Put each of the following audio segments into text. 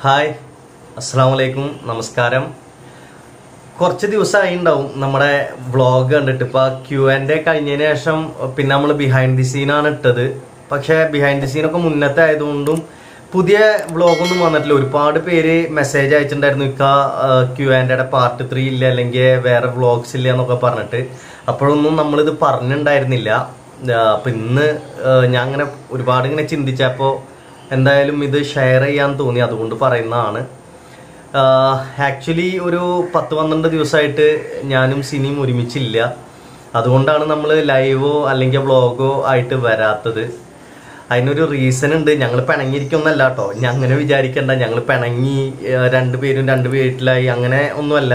hi അസ്സാം വലൈക്കും നമസ്കാരം കുറച്ച് ദിവസമായി ഉണ്ടാവും നമ്മുടെ വ്ളോഗ് കണ്ടിട്ട് ഇപ്പൊ ക്യു ആൻഡ് കഴിഞ്ഞതിന് ശേഷം പിന്നെ നമ്മൾ ബിഹൈൻഡ് ദി സീനാണ് ഇട്ടത് പക്ഷെ ബിഹൈൻഡ് ദി സീനൊക്കെ മുന്നത്തെ ആയതുകൊണ്ടും പുതിയ വ്ളോഗൊന്നും വന്നിട്ടില്ല ഒരുപാട് പേര് മെസ്സേജ് അയച്ചിട്ടുണ്ടായിരുന്നു ഇക്ക ക്യു ആൻഡ് പാർട്ട് ത്രീ ഇല്ല അല്ലെങ്കിൽ വേറെ വ്ളോഗ്സ് ഇല്ല എന്നൊക്കെ പറഞ്ഞിട്ട് അപ്പോഴൊന്നും നമ്മളിത് പറഞ്ഞിട്ടുണ്ടായിരുന്നില്ല ആ, അപ്പൊ ഇന്ന് ആ, ഞാൻ അങ്ങനെ ഒരുപാട് ഇങ്ങനെ ചിന്തിച്ചപ്പോൾ എന്തായാലും ഇത് ഷെയർ ചെയ്യാൻ തോന്നി അതുകൊണ്ട് പറയുന്നതാണ് ആക്ച്വലി ഒരു പത്ത് പന്ത്രണ്ട് ദിവസമായിട്ട് ഞാനും സിനിയും ഒരുമിച്ചില്ല അതുകൊണ്ടാണ് നമ്മൾ ലൈവോ അല്ലെങ്കിൽ വ്ളോഗോ ആയിട്ട് വരാത്തത് അതിനൊരു റീസൺ ഉണ്ട് ഞങ്ങൾ പിണങ്ങിയിരിക്കുന്നല്ല കേട്ടോ ഞാൻ അങ്ങനെ വിചാരിക്കണ്ട ഞങ്ങൾ പിണങ്ങി ആ, രണ്ടുപേരും രണ്ട് വീട്ടിലായി അങ്ങനെ ഒന്നുമല്ല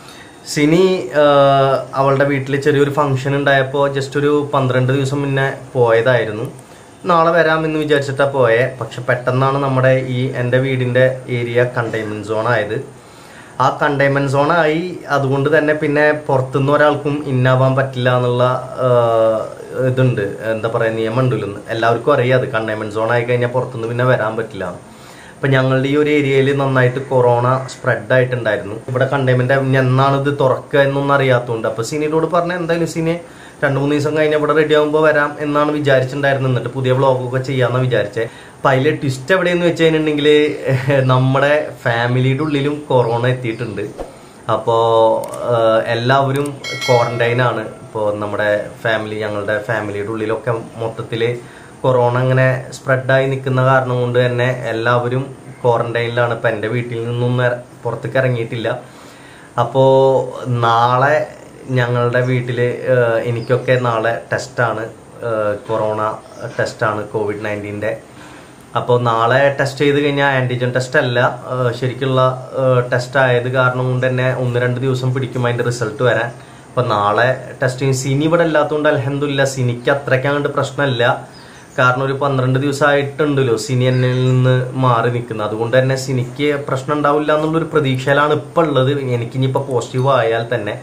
സിനി ആ, അവളുടെ വീട്ടിൽ ചെറിയൊരു ഫംഗ്ഷൻ ഉണ്ടായപ്പോൾ ജസ്റ്റ് ഒരു പന്ത്രണ്ട് ദിവസം മുന്നേ പോയതായിരുന്നു നാളെ വരാമെന്ന് വിചാരിച്ചിട്ടാ പോയെ പക്ഷെ പെട്ടെന്നാണ് നമ്മുടെ ഈ എൻ്റെ വീടിൻ്റെ ഏരിയ കണ്ടെയ്ൻമെൻറ്റ് സോൺ ആയത് ആ കണ്ടെയ്ൻമെൻറ്റ് സോൺ ആയി അതുകൊണ്ട് തന്നെ പിന്നെ പുറത്തുനിന്ന് ഒരാൾക്കും ഇന്നാവാൻ പറ്റില്ല എന്നുള്ള ആ, ഇതുണ്ട് എന്താ പറയുക നിയമം ഉണ്ടല്ലോ എല്ലാവർക്കും അറിയാം അത് കണ്ടെയ്ൻമെൻറ്റ് സോൺ ആയി കഴിഞ്ഞാൽ പുറത്തുനിന്ന് പിന്നെ വരാൻ പറ്റില്ല അപ്പം ഞങ്ങളുടെ ഈ ഒരു ഏരിയയിൽ നന്നായിട്ട് കൊറോണ സ്പ്രെഡ് ആയിട്ടുണ്ടായിരുന്നു ഇവിടെ കണ്ടെയ്ൻമെന്റ് എന്നാണ് ഇത് തുറക്കുക എന്നൊന്നും അറിയാത്തതുകൊണ്ട് അപ്പോൾ സിനിയോട് പറഞ്ഞ എന്തായാലും സിനി രണ്ട് മൂന്ന് ദിവസം കഴിഞ്ഞ് ഇവിടെ റെഡി ആകുമ്പോൾ വരാം എന്നാണ് വിചാരിച്ചിട്ടുണ്ടായിരുന്നത് എന്നിട്ട് പുതിയ വ്ളോഗൊക്കെ ചെയ്യാമെന്ന് വിചാരിച്ചേ അപ്പം അതിൽ ട്വിസ്റ്റ് എവിടെയെന്ന് വെച്ച് കഴിഞ്ഞിട്ടുണ്ടെങ്കിൽ നമ്മുടെ ഫാമിലിയുടെ ഉള്ളിലും കൊറോണ എത്തിയിട്ടുണ്ട് അപ്പോൾ എല്ലാവരും ക്വാറന്റൈനാണ് ഇപ്പോൾ നമ്മുടെ ഫാമിലി ഞങ്ങളുടെ ഫാമിലിയുടെ ഉള്ളിലൊക്കെ മൊത്തത്തിൽ കൊറോണ ഇങ്ങനെ സ്പ്രെഡായി നിൽക്കുന്ന കാരണം കൊണ്ട് തന്നെ എല്ലാവരും ക്വാറന്റൈനിലാണ് ഇപ്പം എൻ്റെ വീട്ടിൽ നിന്നും ഇറ- പുറത്തേക്ക് ഇറങ്ങിയിട്ടില്ല അപ്പോൾ നാളെ ഞങ്ങളുടെ വീട്ടിൽ എനിക്കൊക്കെ നാളെ ടെസ്റ്റാണ് കൊറോണ ടെസ്റ്റാണ് കോവിഡ് നയൻറ്റീൻ്റെ അപ്പോൾ നാളെ ടെസ്റ്റ് ചെയ്ത് കഴിഞ്ഞാൽ ആൻറ്റിജൻ ടെസ്റ്റ് അല്ല ആ, ശരിക്കുള്ള ടെസ്റ്റ് ആയത് കാരണം കൊണ്ട് തന്നെ ഒന്ന് രണ്ട് ദിവസം പിടിക്കും അതിൻ്റെ റിസൾട്ട് വരാൻ അപ്പോൾ നാളെ ടെസ്റ്റ് ചെയ്യും സിനി ഇവിടെ ഇല്ലാത്തതുകൊണ്ട് അലഹമില്ല സിനിക്ക് അത്രയ്ക്ക് അങ്ങോട്ട് പ്രശ്നമില്ല കാരണം ഒരു പന്ത്രണ്ട് ദിവസമായിട്ടുണ്ടല്ലോ സിനി എന്നിൽ നിന്ന് മാറി നിൽക്കുന്നത് അതുകൊണ്ട് തന്നെ സിനിക്ക് പ്രശ്നം ഉണ്ടാവില്ല എന്നുള്ളൊരു പ്രതീക്ഷയിലാണ് ഇപ്പോൾ ഉള്ളത് എനിക്കിനിപ്പോൾ പോസിറ്റീവ് ആയാൽ തന്നെ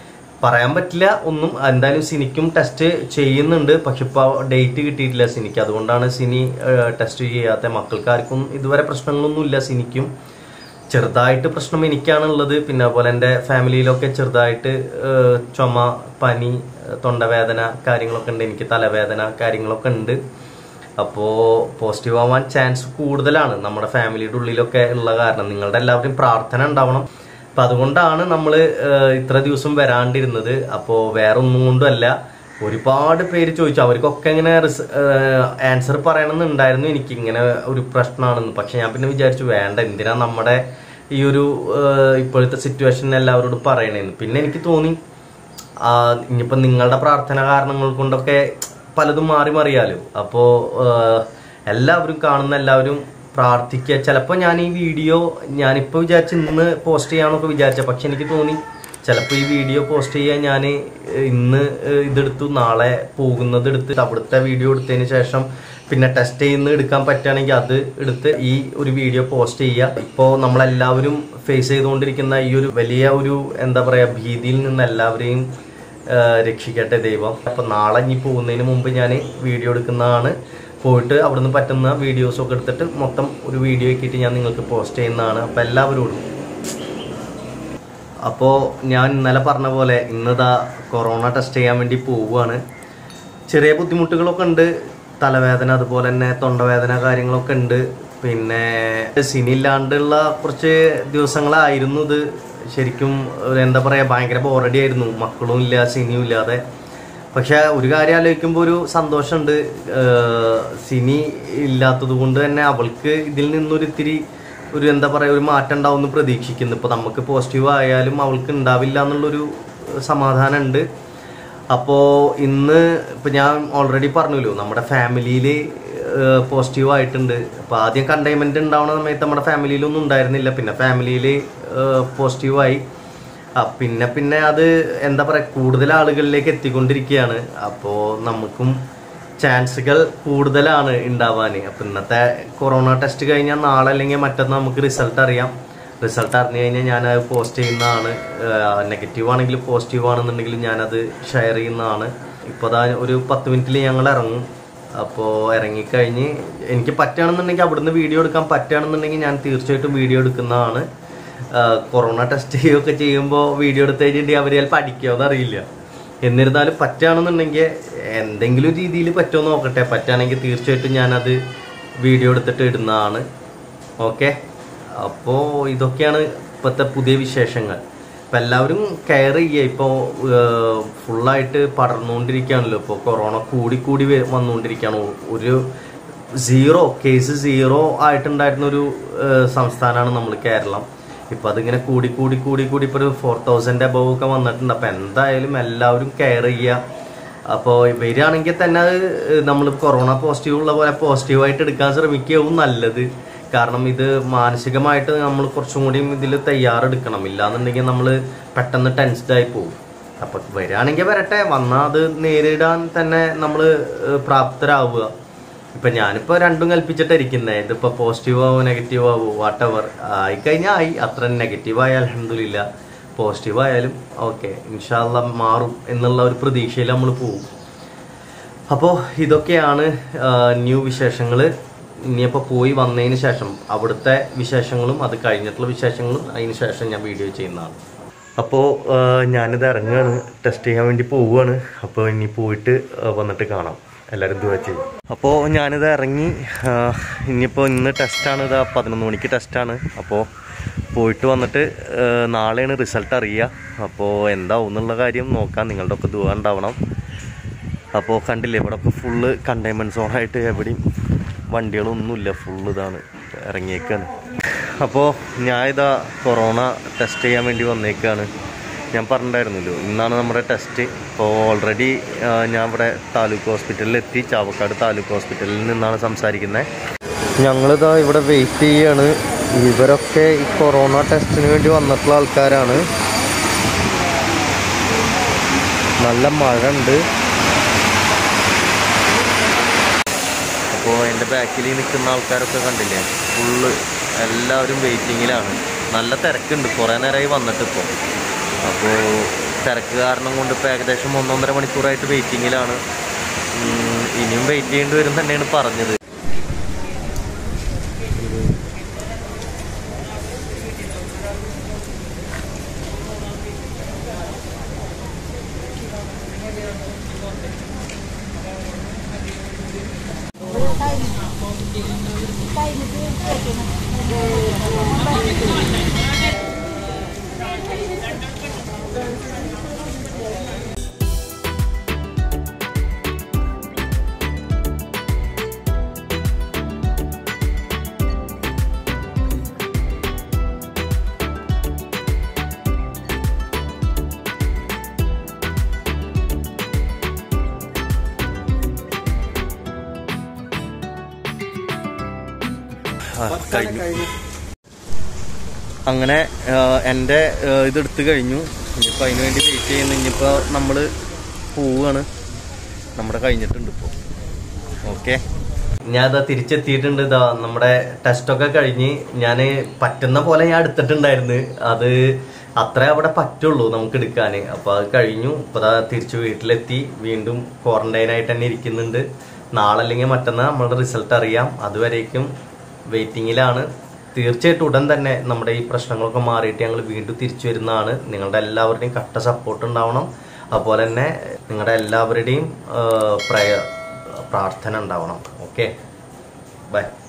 പറയാൻ പറ്റില്ല ഒന്നും എന്തായാലും സിനിക്കും ടെസ്റ്റ് ചെയ്യുന്നുണ്ട് പക്ഷെ ഇപ്പോൾ ഡേറ്റ് കിട്ടിയിട്ടില്ല സിനിക്ക് അതുകൊണ്ടാണ് സിനി ടെസ്റ്റ് ചെയ്യാത്ത മക്കൾക്കാർക്കും ഇതുവരെ പ്രശ്നങ്ങളൊന്നുമില്ല സിനിക്കും ചെറുതായിട്ട് പ്രശ്നം എനിക്കാണുള്ളത് പിന്നെ അതുപോലെ എൻ്റെ ഫാമിലിയിലൊക്കെ ചെറുതായിട്ട് ഏഹ്, ചുമ പനി ഏഹ്, തൊണ്ടവേദന കാര്യങ്ങളൊക്കെ ഉണ്ട് എനിക്ക് തലവേദന കാര്യങ്ങളൊക്കെ ഉണ്ട് അപ്പോൾ പോസിറ്റീവ് ആവാൻ ചാൻസ് കൂടുതലാണ് നമ്മുടെ ഫാമിലിയുടെ ഉള്ളിലൊക്കെ ഉള്ള കാരണം നിങ്ങളുടെ എല്ലാവരുടെയും പ്രാർത്ഥന ഉണ്ടാവണം അപ്പം അതുകൊണ്ടാണ് നമ്മൾ ഇത്ര ദിവസം വരാണ്ടിരുന്നത് അപ്പോൾ വേറെ ഒന്നും കൊണ്ടുമല്ല ഒരുപാട് പേര് ചോദിച്ചു അവർക്കൊക്കെ ഇങ്ങനെ ആൻസർ പറയണമെന്നുണ്ടായിരുന്നു എനിക്ക് ഇങ്ങനെ ഒരു പ്രശ്നമാണെന്ന് പക്ഷെ ഞാൻ പിന്നെ വിചാരിച്ചു വേണ്ട എന്തിനാ നമ്മുടെ ഈ ഒരു ഏഹ്, ഇപ്പോഴത്തെ സിറ്റുവേഷൻ എല്ലാവരോടും പറയണേന്ന് പിന്നെ എനിക്ക് തോന്നി ആ, ഇനിയിപ്പോ നിങ്ങളുടെ പ്രാർത്ഥന കാരണങ്ങൾ കൊണ്ടൊക്കെ പലതും മാറി മറിയാലോ അപ്പോ ഏഹ്, എല്ലാവരും കാണുന്ന എല്ലാവരും പ്രാർത്ഥിക്കുക ചിലപ്പോൾ ഞാൻ ഈ വീഡിയോ ഞാനിപ്പോൾ വിചാരിച്ച് ഇന്ന് പോസ്റ്റ് ചെയ്യാന്നൊക്കെ വിചാരിച്ച പക്ഷെ എനിക്ക് തോന്നി ചിലപ്പോൾ ഈ വീഡിയോ പോസ്റ്റ് ചെയ്യാൻ ഞാൻ ഇന്ന് ഏഹ്, ഇതെടുത്തു നാളെ പോകുന്നത് എടുത്ത് അവിടുത്തെ വീഡിയോ എടുത്തതിന് ശേഷം പിന്നെ ടെസ്റ്റ് ചെയ്യുന്ന എടുക്കാൻ പറ്റുകയാണെങ്കിൽ അത് എടുത്ത് ഈ ഒരു വീഡിയോ പോസ്റ്റ് ചെയ്യുക ഇപ്പോൾ നമ്മളെല്ലാവരും ഫേസ് ചെയ്തുകൊണ്ടിരിക്കുന്ന ഈ ഒരു വലിയ ഒരു എന്താ പറയുക ഭീതിയിൽ നിന്ന് എല്ലാവരെയും ആ, രക്ഷിക്കട്ടെ ദൈവം അപ്പം നാളെ ഇനി പോകുന്നതിന് മുമ്പ് ഞാൻ വീഡിയോ എടുക്കുന്നതാണ് പോയിട്ട് അവിടുന്ന് പറ്റുന്ന വീഡിയോസൊക്കെ എടുത്തിട്ട് മൊത്തം ഒരു വീഡിയോ ആക്കിയിട്ട് ഞാൻ നിങ്ങൾക്ക് പോസ്റ്റ് ചെയ്യുന്നതാണ് അപ്പം എല്ലാവരോടും അപ്പോൾ ഞാൻ ഇന്നലെ പറഞ്ഞ പോലെ ഇന്നതാ കൊറോണ ടെസ്റ്റ് ചെയ്യാൻ വേണ്ടി പോവുകയാണ് ചെറിയ ബുദ്ധിമുട്ടുകളൊക്കെ ഉണ്ട് തലവേദന അതുപോലെ തന്നെ തൊണ്ടവേദന കാര്യങ്ങളൊക്കെ ഉണ്ട് പിന്നെ സിനി ഇല്ലാണ്ടുള്ള കുറച്ച് ദിവസങ്ങളായിരുന്നു ഇത് ശരിക്കും ഒരു എന്താ പറയുക ഭയങ്കര ബോറടി ആയിരുന്നു മക്കളും ഇല്ല സിനിയും ഇല്ലാതെ പക്ഷെ ഒരു കാര്യം ആലോചിക്കുമ്പോൾ ഒരു സന്തോഷമുണ്ട് ഏഹ് സിനി ഇല്ലാത്തത് കൊണ്ട് തന്നെ അവൾക്ക് ഇതിൽ നിന്നൊരു ഇത്തിരി ഒരു എന്താ പറയുക ഒരു മാറ്റം ഉണ്ടാവും എന്ന് പ്രതീക്ഷിക്കുന്നു ഇപ്പോൾ നമുക്ക് പോസിറ്റീവ് ആയാലും അവൾക്ക് ഉണ്ടാവില്ല എന്നുള്ളൊരു സമാധാനം ഉണ്ട് അപ്പോൾ ഇന്ന് ഇപ്പം ഞാൻ ഓൾറെഡി പറഞ്ഞല്ലോ നമ്മുടെ ഫാമിലിയിൽ പോസിറ്റീവ് ആയിട്ടുണ്ട് അപ്പോൾ ആദ്യം കണ്ടെയ്ൻമെൻറ്റ് ഉണ്ടാവുന്ന സമയത്ത് നമ്മുടെ ഫാമിലിയിലൊന്നും ഉണ്ടായിരുന്നില്ല പിന്നെ ഫാമിലിയിൽ പോസിറ്റീവായി ആ, പിന്നെ പിന്നെ അത് എന്താ പറയുക കൂടുതൽ ആളുകളിലേക്ക് എത്തിക്കൊണ്ടിരിക്കുകയാണ് അപ്പോൾ നമുക്കും ചാൻസുകൾ കൂടുതലാണ് ഉണ്ടാവാൻ അപ്പം ഇന്നത്തെ കൊറോണ ടെസ്റ്റ് കഴിഞ്ഞാൽ നാളെ അല്ലെങ്കിൽ മറ്റന്നാൾ നമുക്ക് റിസൾട്ട് അറിയാം റിസൾട്ട് അറിഞ്ഞു കഴിഞ്ഞാൽ ഞാനത് പോസ്റ്റ് ചെയ്യുന്നതാണ് നെഗറ്റീവ് ആണെങ്കിലും പോസിറ്റീവ് ആണെന്നുണ്ടെങ്കിലും ഞാനത് ഷെയർ ചെയ്യുന്നതാണ് ഇപ്പോൾ ദാ ഒരു പത്ത് മിനിറ്റിൽ ഞങ്ങൾ ഇറങ്ങും അപ്പോൾ ഇറങ്ങിക്കഴിഞ്ഞ് എനിക്ക് പറ്റുകയാണെന്നുണ്ടെങ്കിൽ അവിടുന്ന് വീഡിയോ എടുക്കാൻ പറ്റുകയാണെന്നുണ്ടെങ്കിൽ ഞാൻ തീർച്ചയായിട്ടും വീഡിയോ എടുക്കുന്നതാണ് ആ, കൊറോണ ടെസ്റ്റ് ചെയ്യുകയൊക്കെ ചെയ്യുമ്പോൾ വീഡിയോ എടുത്ത് കഴിഞ്ഞിട്ടുണ്ടെങ്കിൽ അവർ ചിലപ്പോൾ അടിക്കുമോ എന്നറിയില്ല എന്നിരുന്നാലും പറ്റുകയാണെന്നുണ്ടെങ്കിൽ എന്തെങ്കിലും രീതിയിൽ പറ്റുമോ എന്ന് നോക്കട്ടെ പറ്റുകയാണെങ്കിൽ തീർച്ചയായിട്ടും ഞാനത് വീഡിയോ എടുത്തിട്ട് ഇടുന്നതാണ് ഓക്കെ അപ്പോൾ ഇതൊക്കെയാണ് ഇപ്പോഴത്തെ പുതിയ വിശേഷങ്ങൾ ഇപ്പം എല്ലാവരും കെയർ ചെയ്യുക ഇപ്പോൾ ഫുള്ളായിട്ട് പടർന്നുകൊണ്ടിരിക്കുകയാണല്ലോ ഇപ്പോൾ കൊറോണ കൂടി കൂടി വ- വന്നുകൊണ്ടിരിക്കുകയാണ് ഒരു സീറോ കേസ് സീറോ ആയിട്ടുണ്ടായിരുന്ന ഒരു ഏഹ്, സംസ്ഥാനമാണ് നമ്മൾ കേരളം ഇപ്പം അതിങ്ങനെ കൂടി കൂടി കൂടി കൂടി ഇപ്പോൾ ഒരു ഫോർ തൗസൻഡ് അബവ് ഒക്കെ വന്നിട്ടുണ്ട് അപ്പം എന്തായാലും എല്ലാവരും കെയർ ചെയ്യുക അപ്പോൾ വരികയാണെങ്കിൽ തന്നെ അത് നമ്മൾ കൊറോണ പോസിറ്റീവ് ഉള്ള പോലെ പോസിറ്റീവായിട്ട് എടുക്കാൻ ശ്രമിക്കുകയാവും നല്ലത് കാരണം ഇത് മാനസികമായിട്ട് നമ്മൾ കുറച്ചും കൂടിയും ഇതിൽ തയ്യാറെടുക്കണം ഇല്ലാന്നുണ്ടെങ്കിൽ നമ്മൾ പെട്ടെന്ന് ടെൻസ്ഡ് ആയി പോകും അപ്പം വരികയാണെങ്കിൽ വരട്ടെ വന്നാൽ അത് നേരിടാൻ തന്നെ നമ്മൾ പ്രാപ്തരാവുക ഇപ്പം ഞാനിപ്പോൾ രണ്ടും കൽപ്പിച്ചിട്ടിരിക്കുന്നത് ഇതിപ്പോൾ പോസിറ്റീവ് ആവോ നെഗറ്റീവ് ആവോ വാട്ട് എവർ ആയിക്കഴിഞ്ഞാൽ ആയി അത്ര നെഗറ്റീവ് ആയാൽ അലഹമില്ല പോസിറ്റീവ് ആയാലും ഓക്കെ ഇൻഷാല്ല മാറും എന്നുള്ള ഒരു പ്രതീക്ഷയിൽ നമ്മൾ പോകും അപ്പോൾ ഇതൊക്കെയാണ് ന്യൂ വിശേഷങ്ങൾ ഇനിയിപ്പോൾ പോയി വന്നതിന് ശേഷം അവിടുത്തെ വിശേഷങ്ങളും അത് കഴിഞ്ഞിട്ടുള്ള വിശേഷങ്ങളും അതിന് ശേഷം ഞാൻ വീഡിയോ ചെയ്യുന്നതാണ് അപ്പോൾ ഞാനിത് ഇറങ്ങുകയാണ് ടെസ്റ്റ് ചെയ്യാൻ വേണ്ടി പോവുകയാണ് അപ്പോൾ ഇനി പോയിട്ട് ആ, വന്നിട്ട് കാണാം എല്ലാവരും ദുവ ചെയ്യും അപ്പോൾ ഞാനിത് ഇറങ്ങി ആ, ഇനിയിപ്പോൾ ഇന്ന് ടെസ്റ്റാണ് ഇതാ പതിനൊന്ന് മണിക്ക് ടെസ്റ്റാണ് അപ്പോൾ പോയിട്ട് വന്നിട്ട് ആ, നാളെയാണ് റിസൾട്ട് അറിയുക അപ്പോൾ എന്താവും എന്നുള്ള കാര്യം നോക്കാം നിങ്ങളുടെ ഒക്കെ ദുവ ഉണ്ടാവണം അപ്പോൾ കണ്ടില്ലേ ഇവിടെ ഒക്കെ ഫുള്ള് കണ്ടെയ്ൻമെൻറ്റ് സോണായിട്ട് എവിടെയും വണ്ടികളൊന്നുമില്ല ഫുള്ള് ഇതാണ് ഇറങ്ങിയേക്കാണ് അപ്പോൾ ഞാൻ ഇതാ കൊറോണ ടെസ്റ്റ് ചെയ്യാൻ വേണ്ടി വന്നേക്കാണ് ഞാൻ പറഞ്ഞിട്ടുണ്ടായിരുന്നല്ലോ ഇന്നാണ് നമ്മുടെ ടെസ്റ്റ് ഇപ്പോൾ ഓൾറെഡി ഞാൻ ഇവിടെ താലൂക്ക് ഹോസ്പിറ്റലിൽ എത്തി ചാവക്കാട് താലൂക്ക് ഹോസ്പിറ്റലിൽ നിന്നാണ് സംസാരിക്കുന്നത് ഞങ്ങളിതാ ഇവിടെ വെയിറ്റ് ചെയ്യാണ് ഇവരൊക്കെ ഈ കൊറോണ ടെസ്റ്റിന് വേണ്ടി വന്നിട്ടുള്ള ആൾക്കാരാണ് നല്ല മഴ ഉണ്ട് അപ്പോൾ എൻ്റെ ബാക്കിൽ നിൽക്കുന്ന ആൾക്കാരൊക്കെ കണ്ടില്ലേ ഫുള്ള് എല്ലാവരും വെയിറ്റിങ്ങിലാണ് നല്ല തിരക്കുണ്ട് കുറേ നേരമായി വന്നിട്ട് ഇപ്പോൾ അപ്പോൾ തിരക്ക് കാരണം കൊണ്ട് ഇപ്പോൾ ഏകദേശം ഒന്നൊന്നര മണിക്കൂറായിട്ട് വെയിറ്റിങ്ങിലാണ് ഉം, ഇനിയും വെയിറ്റ് ചെയ്യേണ്ടി വരും തന്നെയാണ് പറഞ്ഞത് ആ, കഴിഞ്ഞു അങ്ങനെ ആ, എൻ്റെ ആ, ഇതെടുത്ത് കഴിഞ്ഞു ഇനിയിപ്പോൾ അതിന് വേണ്ടി വെയിറ്റ് ചെയ്യുന്നു ഇനിയിപ്പോൾ നമ്മൾ പോവുകയാണ് നമ്മുടെ കഴിഞ്ഞിട്ടുണ്ട് ഇപ്പോൾ ഓക്കെ ഞാൻ ഇതാ തിരിച്ചെത്തിയിട്ടുണ്ട് ഇതാ നമ്മുടെ ടെസ്റ്റൊക്കെ കഴിഞ്ഞ് ഞാൻ പറ്റുന്ന പോലെ ഞാൻ എടുത്തിട്ടുണ്ടായിരുന്നു അത് അത്രേ അവിടെ പറ്റുള്ളൂ നമുക്ക് എടുക്കാൻ അപ്പോൾ അത് കഴിഞ്ഞു ഇപ്പോൾ ദാ തിരിച്ച് വീട്ടിലെത്തി വീണ്ടും ക്വാറന്റൈനായിട്ട് തന്നെ ഇരിക്കുന്നുണ്ട് നാളെ അല്ലെങ്കിൽ മറ്റന്നാൾ നമ്മളുടെ റിസൾട്ട് അറിയാം അതുവരേക്കും വെയിറ്റിങ്ങിലാണ് തീർച്ചയായിട്ടും ഉടൻ തന്നെ നമ്മുടെ ഈ പ്രശ്നങ്ങളൊക്കെ മാറിയിട്ട് ഞങ്ങൾ വീണ്ടും തിരിച്ചു വരുന്നതാണ് നിങ്ങളുടെ എല്ലാവരുടെയും കട്ട സപ്പോർട്ട് ഉണ്ടാവണം അതുപോലെ തന്നെ നിങ്ങളുടെ എല്ലാവരുടെയും ആ, പ്രയ പ്രാർത്ഥന ഉണ്ടാവണം ഓക്കെ ബൈ